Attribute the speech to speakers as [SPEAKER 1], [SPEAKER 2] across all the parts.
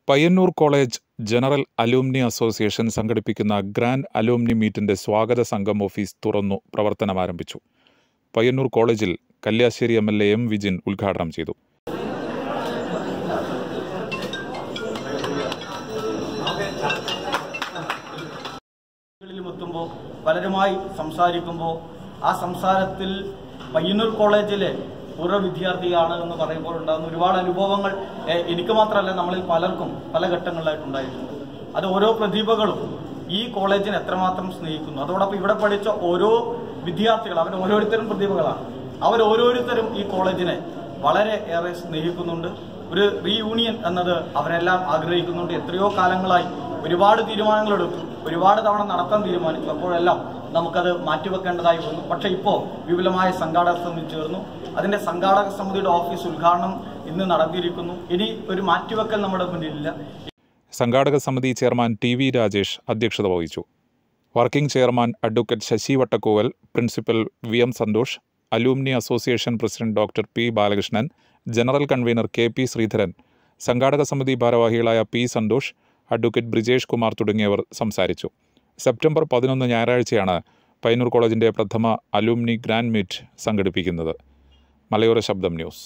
[SPEAKER 1] Payyanur college general alumni association സംഘടിപ്പിക്കുന്ന grand alumni മീറ്റിന്റെ സ്വാഗത സംഘം ഓഫീസ് തുറന്നു പ്രവർത്തനമാരംഭിച്ചു പയ്യന്നൂർ കോളേജിൽ Kalliasseri M L A M Vijin ഉദ്ഘാടനം ചെയ്തു
[SPEAKER 2] ിലും എത്തുമ്പോൾ പലരുമായി സംസാരിക്കുമ്പോൾ ആ സംസാരത്തിൽ പയ്യന്നൂർ കോളേജിലെ പൂർവ്വ വിദ്യാർത്ഥിയാണ് എന്ന് പറയുമ്പോൾ ഉണ്ടാകുന്ന ഒരുപാട് അനുഭവങ്ങൾ ഏഹ്, എനിക്ക് മാത്രമല്ല നമ്മളിൽ പലർക്കും പല ഘട്ടങ്ങളിലായിട്ടുണ്ടായിട്ടുണ്ട് അത് ഓരോ പ്രതിഭകളും ഈ കോളേജിനെ എത്രമാത്രം സ്നേഹിക്കുന്നു അതോടൊപ്പം ഇവിടെ പഠിച്ച ഓരോ വിദ്യാർത്ഥികൾ അവർ ഓരോരുത്തരും പ്രതിഭകളാണ് അവർ ഓരോരുത്തരും ഈ കോളേജിനെ വളരെ ഏറെ സ്നേഹിക്കുന്നുണ്ട് ഒരു റീയൂണിയൻ എന്നത് അവരെല്ലാം ആഗ്രഹിക്കുന്നുണ്ട് എത്രയോ കാലങ്ങളായി ഒരുപാട് തീരുമാനങ്ങൾ എടുത്തു ഒരുപാട് തവണ നടത്താൻ തീരുമാനിച്ചു അപ്പോഴെല്ലാം നമുക്കത് മാറ്റിവെക്കേണ്ടതായി വന്നു പക്ഷെ ഇപ്പോൾ വിപുലമായ സംഘാടക സമിതി ചേർന്നു അതിന്റെ സംഘാടക സമിതിയുടെ ഓഫീസ് ഉദ്ഘാടനം ഇന്ന് നടത്തിയിരിക്കുന്നു ഇനി ഒരു മാറ്റിവെക്കൽ നമ്മുടെ മുന്നിലില്ല
[SPEAKER 1] സംഘാടക സമിതി ചെയർമാൻ ടി വി രാജേഷ് അധ്യക്ഷത വഹിച്ചു working chairman advocate Sasi Vattakkoval principal V M Santhosh alumni association president doctor P Balakrishnan general convener K P Sreedharan സംഘാടക സമിതി ഭാരവാഹികളായ പി സന്തോഷ് അഡ്വക്കേറ്റ് ബ്രിജേഷ് കുമാർ തുടങ്ങിയവർ സംസാരിച്ചു സെപ്റ്റംബർ പതിനൊന്ന് ഞായറാഴ്ചയാണ് പയ്യന്നൂർ കോളേജിന്റെ പ്രഥമ അലൂമിനി ഗ്രാൻഡ് മീറ്റ് സംഘടിപ്പിക്കുന്നത് മലയോര ശബ്ദം ന്യൂസ്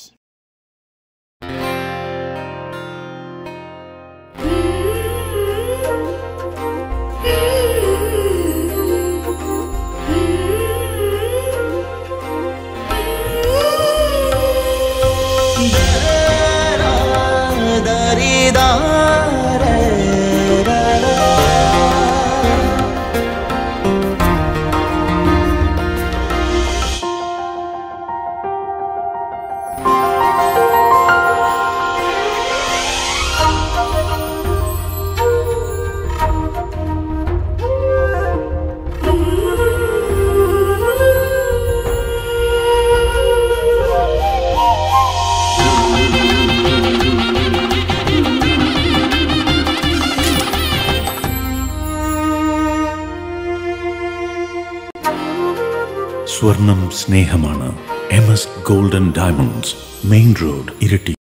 [SPEAKER 3] സ്വർണം സ്നേഹമാണ് M S golden diamonds main road ഇരട്ടി